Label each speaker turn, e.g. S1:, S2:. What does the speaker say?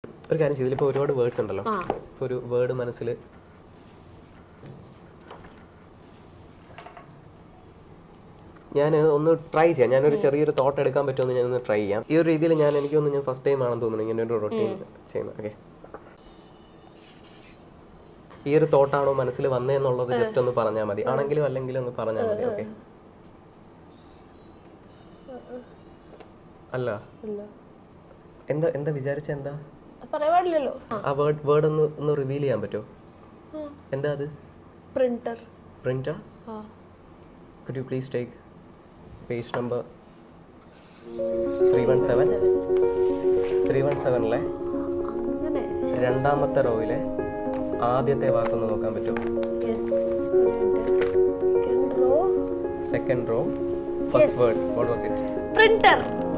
S1: ഒരു കാര്യം ചെയ്തില്ല ഇപ്പോൾ ഒരുപാട് വേർഡ്സ് ഉണ്ടല്ലോ
S2: ആ
S1: ഇപ്പോൾ ഒരു വേർഡ് മനസ്സിൽ ഞാൻ ഒന്ന് ട്രൈ ചെയ്യാം ഞാനൊരു ചെറിയൊരു തോട്ട് എടുക്കാൻ പറ്റുമെന്ന് ഞാൻ ഒന്ന് ട്രൈ ചെയ്യാം ഈ ഒരു രീതിയിൽ ഞാൻ എനിക്കൊന്ന് ഞാൻ ഫസ്റ്റ് ടൈം ആണെന്ന് തോന്നുന്നു ഇങ്ങനെ ഒരു റൊട്ടീൻ ചെയ്യുന്നത് ഓക്കെ ഈ ഒരു തോട്ടാണോ മനസ്സിൽ വന്നതെന്നുള്ളത് ജസ്റ്റ് ഒന്ന് പറഞ്ഞാൽ മതി ആണെങ്കിലും അല്ലെങ്കിലും ഒന്ന് പറഞ്ഞാൽ മതി ഓക്കെ അല്ല
S2: ഇല്ല
S1: എന്താ എന്താ വിചാരിച്ച എന്താ
S2: പറയാൻ പാടില്ലല്ലോ ആ
S1: ആ വേർഡ് വേർഡ് ഒന്ന് ഒന്ന് റിവീൽ ചെയ്യാൻ പറ്റുമോ എന്താ അത്
S2: പ്രിന്റർ
S1: പ്രിന്റർ
S2: ആ
S1: Could you please take page number 317? 317 ലെ
S2: അങ്ങനെ
S1: രണ്ടാമത്തെ റോയിലെ ആദ്യത്തെ വാക്കൊന്ന് നോക്കാൻ പറ്റും
S2: yes row
S1: second row first word what was it
S2: printer